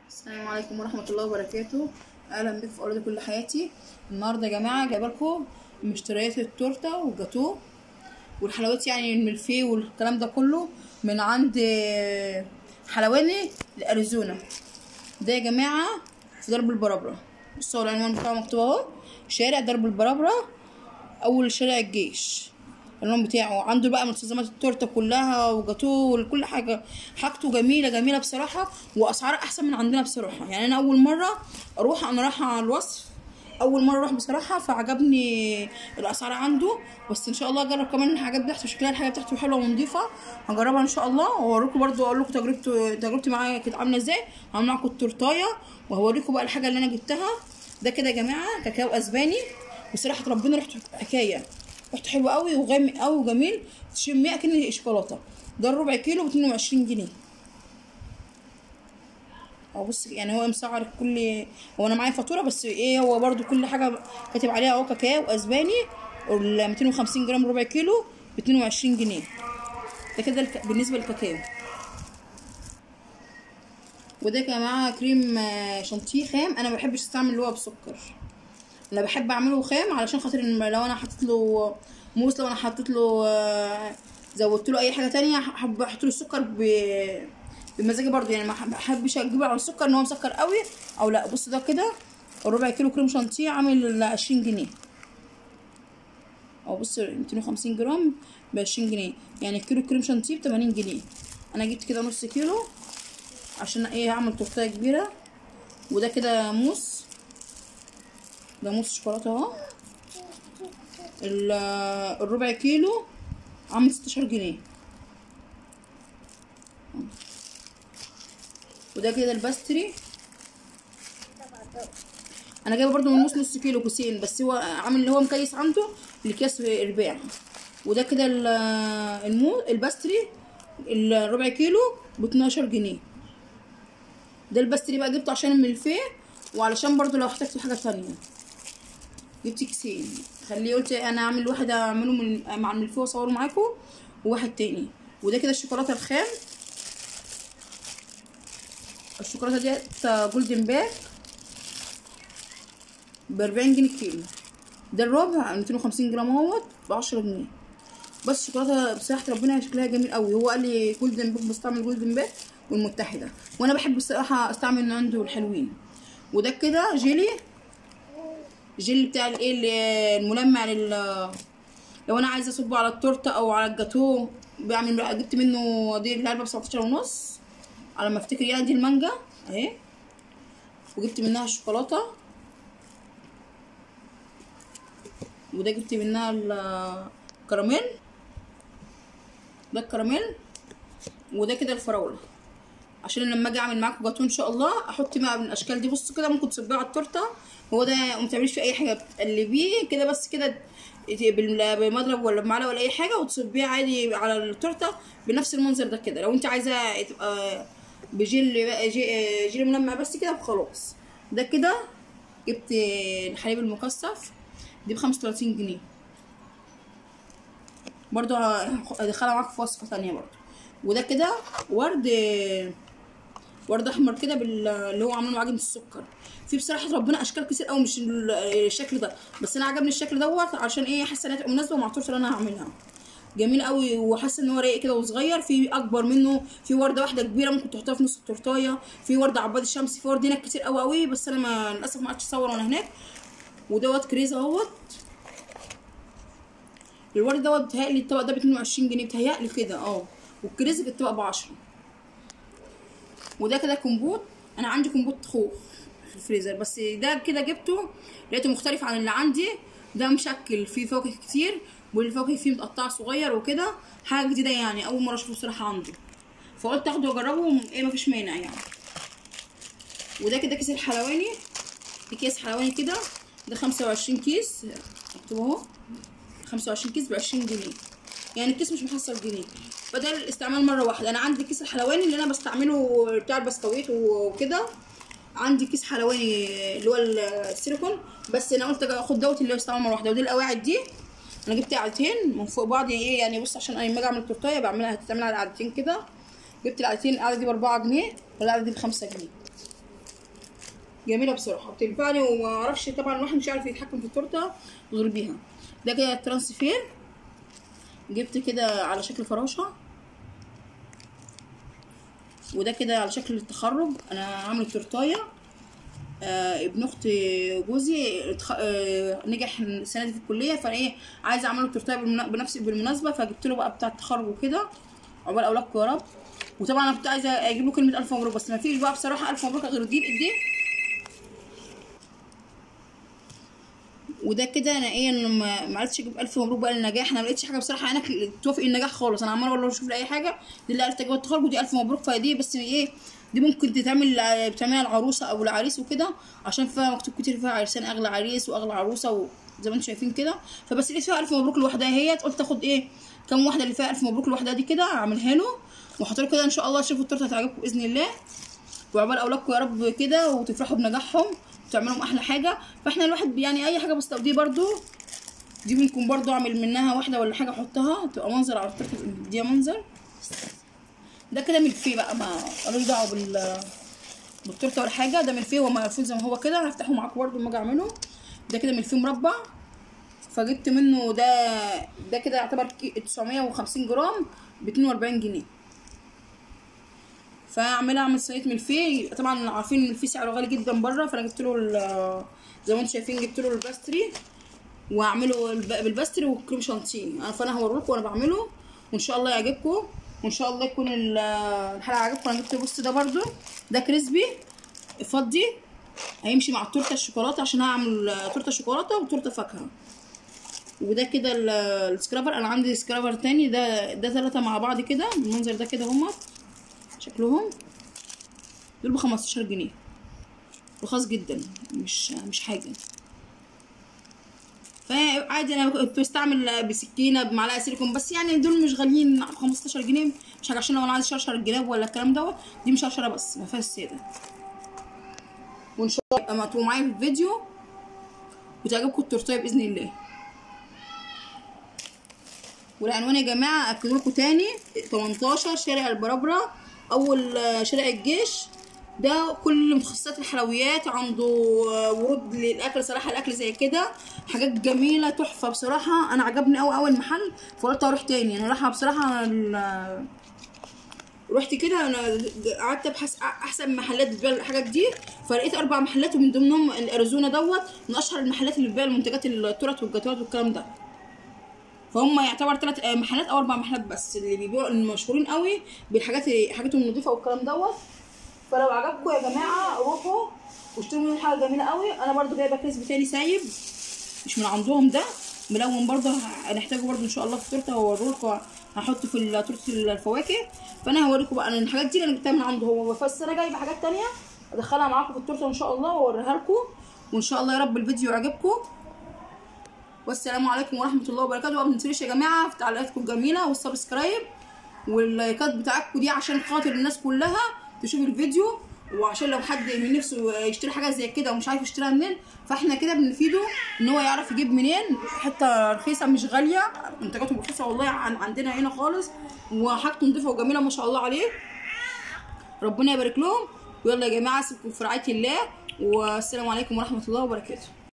السلام عليكم ورحمة الله وبركاته أهلا بك في أرض كل حياتي النهاردة يا جماعة جايبة لكم مشتريات التورتة والجاتوه والحلويات يعني الملفيه والكلام ده كله من عند حلواني لأريزونا ده يا جماعة في درب البرابرة بصوا العنوان بتاعه مكتوب اهو شارع درب البرابرة أول شارع الجيش العنوان بتاعه عنده بقى مستلزمات التورته كلها وجاتوه وكل حاجه حاجته جميله جميله بصراحه واسعار احسن من عندنا بصراحه يعني انا اول مره اروح انا رايحه على الوصف اول مره اروح بصراحه فعجبني الاسعار عنده بس ان شاء الله اجرب كمان الحاجات بتاعته شكلها الحاجه بتاعته حلوه ونظيفه هجربها ان شاء الله واوريكم برضو اقول لكم تجربته تجربتي معايا كانت عامله ازاي هعمل معاكم التورتايه وهوريكم بقى الحاجه اللي انا جبتها ده كده يا جماعه كاكاو اسباني بصراحه ربنا ريحته حكايه ريحته حلوه قوي وغامق قوي وجميل تشميه اكن شوكولاته ده الربع كيلو ب 22 جنيه اهو بص يعني هو مسعر كل هو انا معايا فاتوره بس ايه هو برضو كل حاجه كاتب عليها اهو كاكاو اسباني ال 250 جرام ربع كيلو ب 22 جنيه ده كده الك... بالنسبه للكاكاو وده يا جماعه كريم شانتيه خام انا ما بحبش استعمل اللي هو بسكر انا بحب اعمله خام علشان خاطر لو انا حطيت له موس لو انا حطيت له زودت له اي حاجه تانية احب احط له السكر ب بمزاجي برضو يعني ما بحبش اجيبه على السكر ان هو مسكر قوي او لا بص ده كده الربع كيلو كريم شانتيه عامل 20 جنيه او بص 250 جرام ب 20 جنيه يعني الكيلو كريم شانتيه ب 80 جنيه انا جبت كده نص كيلو عشان ايه اعمل تورتيه كبيره وده كده موس ده موس شوكولاته اهو الربع كيلو عامل 16 جنيه وده كده الباستري انا جايبه برضو من موس نص كيلو كوسين بس هو عامل اللي هو مكيس عنده الاكياس رباع وده كده المو الباستري الربع كيلو ب 12 جنيه ده الباستري بقى جبته عشان الملفيه وعلشان برضو لو احتجت حاجه تانية جبت كيسين خليه قلت انا اعمل واحد اعمله من مع الملفيه واصوره معاكم وواحد تاني وده كده الشوكولاته الخام الشوكولاته ديت جولدن باك ب 40 جنيه كيلو ده الربع 250 جرام اهوت ب 10 جنيه بس الشوكولاته بصراحه ربنا شكلها جميل قوي هو قال لي جولدن باك بستعمل جولدن باك والمتحده وانا بحب الصراحه استعمل من عنده الحلوين وده كده جيلي جيلي بتاع الايه الملمع لل لو انا عايزه اصبه على التورته او على الجاتوه بعمل جبت منه دي العلبه ب 17 ونص على ما افتكر يعني دي المانجا اهي وجبت منها الشوكولاته وده جبت منها الكراميل ده الكراميل وده كده الفراوله عشان لما اجي اعمل معاكم جاتوه ان شاء الله احط بقى من الاشكال دي بصوا كده ممكن تصبيه على التورته هو ده ما تعمليش فيه اي حاجه بتقلبيه كده بس كده بمضرب ولا بمعلقه ولا اي حاجه وتصبيه عادي على التورته بنفس المنظر ده كده لو انت عايزه تبقى بجل جيل ملمع بس كده وخلاص ده كده جبت الحليب المكثف دي بخمسة وتلاتين جنيه برضو هدخلها معاكم في وصفه تانية برضو وده كده ورد ورد احمر كده اللي هو عاملينه عجينه السكر في بصراحه ربنا اشكال كتير قوي مش الشكل ده بس انا عجبني الشكل دوت عشان ايه حاسه انها تبقى مناسبه مع التورته اللي انا هعملها جميل قوي وحاسه ان هو رايق كده وصغير في اكبر منه في ورده واحده كبيره ممكن تحطها في نص التورتايه في ورده عباد الشمس في ورد هناك كتير قوي قوي بس انا ما للاسف ما عرفتش اصور وانا هناك ودوت كريز اهوت الورد دوت بتهيألي الطبق ده ب 22 جنيه بتهيألي كده اه والكريز الطبق ب 10 وده كده كمبوت انا عندي كمبوت خوخ في الفريزر بس ده كده جبته لقيته مختلف عن اللي عندي ده مشكل فيه فواكه كتير والفواكه فيه متقطعه صغير وكده حاجه جديده يعني اول مره اشوفه بصراحه عنده فقلت اخده واجربه ايه مفيش مانع يعني وده كده كيس الحلواني اكياس حلواني كده ده خمسة وعشرين كيس مكتوب اهو خمسة وعشرين كيس بعشرين جنيه يعني الكيس مش محصل جنيه بدل الاستعمال مره واحده انا عندي كيس الحلواني اللي انا بستعمله بتاع البسكويت وكده عندي كيس حلواني اللي هو السيليكون بس انا قلت اخد دوت اللي هو استعمال مره واحده ودي القواعد دي انا جبت قعدتين من فوق بعض ايه يعني بص عشان انا لما اجي اعمل تورتايه بعملها هتتعمل على قعدتين كده جبت القعدتين القعده دي باربعة جنيه والقعده دي بخمسة جنيه جميله بصراحه بتنفعني وما اعرفش طبعا الواحد مش عارف يتحكم في التورته غير بيها ده كده الترانسفير جبت كده على شكل فراشه وده كده على شكل التخرج انا عامله تورتايه آه ابن اخت جوزي اتخ... آه نجح السنه دي في الكليه فانا ايه عايزه اعمل له تورتايه بالمنا... بنفس بالمناسبه فجبت له بقى بتاع التخرج وكده عقبال اولادكم يا رب وطبعا انا كنت عايزه اجيب له كلمه الف مبروك بس ما فيش بقى بصراحه الف مبروك غير دي بايديه وده كده انا ايه انا ما ما عرفتش اجيب الف مبروك بقى للنجاح انا ما لقيتش حاجه بصراحه انا توافق النجاح خالص انا عماله والله اشوف لي اي حاجه دي اللي عرفت اجيب التخرج ودي الف مبروك فدي بس ايه دي ممكن تتعمل بتعملها العروسه او العريس وكده عشان فيها مكتوب كتير فيها عرسان اغلى عريس واغلى عروسه وزي ما انتم شايفين كده فبس لقيت فيها الف مبروك لوحدها هي قلت تاخد ايه كام واحده اللي فيها الف مبروك لوحدها دي كده اعملها له واحط له كده ان شاء الله شوفوا التورته هتعجبكم باذن الله وعقبال اولادكم يا رب كده وتفرحوا بنجاحهم وتعملوا احلى حاجه فاحنا الواحد يعني اي حاجه بس دي برده دي ممكن برضو اعمل منها واحده ولا حاجه احطها تبقى منظر على التورته دي منظر ده كده ملفيه بقى ما ملوش دعوه بال بالتورته ولا حاجه ده ملفيه هو مقفول زي ما هو كده هفتحه معاكم برضو لما اجي اعمله ده كده ملفيه مربع فجبت منه ده ده كده يعتبر 950 جرام ب 42 جنيه فاعملها اعمل صينيه ملفيه طبعا عارفين الملفيه سعره غالي جدا بره فانا جبت له زي ما انتم شايفين جبت له الباستري واعمله بالباستري والكريم شانتيه فانا هوريكم وانا بعمله وان شاء الله يعجبكم وان شاء الله يكون الحلقه عجبكم انا جبت بص ده برده ده كريسبي فضي هيمشي مع التورته الشوكولاته عشان هعمل تورته شوكولاته وتورته فاكهه وده كده السكرابر انا عندي سكرابر تاني ده ده ثلاثه مع بعض كده بالمنظر ده كده هما شكلهم دول ب 15 جنيه رخاص جدا مش مش حاجه فعادي انا كنت بستعمل بسكينه بمعلقه سيليكون بس يعني دول مش غاليين 15 جنيه مش حاجه عشان لو انا عايز اشرشر الجناب ولا الكلام دوت دي مش شرشره بس ما فيهاش ساده وان شاء الله يبقى تبقوا معايا في الفيديو وتعجبكم التورتيه باذن الله والعنوان يا جماعه اكد لكم تاني 18 شارع البرابره اول شارع الجيش ده كل متخصصات الحلويات عنده ورود للاكل صراحه الاكل زي كده حاجات جميله تحفه بصراحه انا عجبني قوي اول محل فقلت اروح تاني انا رايحه بصراحه أنا رحت كده انا قعدت ابحث احسن محلات بتبيع الحاجات دي فلقيت اربع محلات ومن ضمنهم الاريزونا دوت من اشهر المحلات اللي بتبيع المنتجات التورت والجاتوهات والكلام ده فهم يعتبر ثلاث محلات او اربع محلات بس اللي بيبيعوا المشهورين قوي بالحاجات حاجاتهم النظيفه والكلام دوت فلو عجبكم يا جماعه روحوا واشتروا منهم حاجه جميله قوي انا برضو جايبه كريسبي تاني سايب مش من عندهم ده ملون برضو هنحتاجه برضو ان شاء الله في التورته هوريلكم هحطه في تورته الفواكه فانا هوريكم بقى انا الحاجات دي انا جبتها من عنده هو بس انا جايبه حاجات تانية ادخلها معاكم في التورته ان شاء الله واوريها لكم وان شاء الله يا رب الفيديو يعجبكم والسلام عليكم ورحمه الله وبركاته وما تنسوش يا جماعه في تعليقاتكم الجميله والسبسكرايب واللايكات بتاعتكم دي عشان خاطر الناس كلها تشوف الفيديو وعشان لو حد من نفسه يشتري حاجه زي كده ومش عارف يشتريها منين فاحنا كده بنفيده ان هو يعرف يجيب منين حته رخيصه مش غاليه منتجاته رخيصه والله عن عندنا هنا خالص وحاجته نضيفه وجميله ما شاء الله عليه ربنا يبارك لهم ويلا يا جماعه سيبكم في رعايه الله والسلام عليكم ورحمه الله وبركاته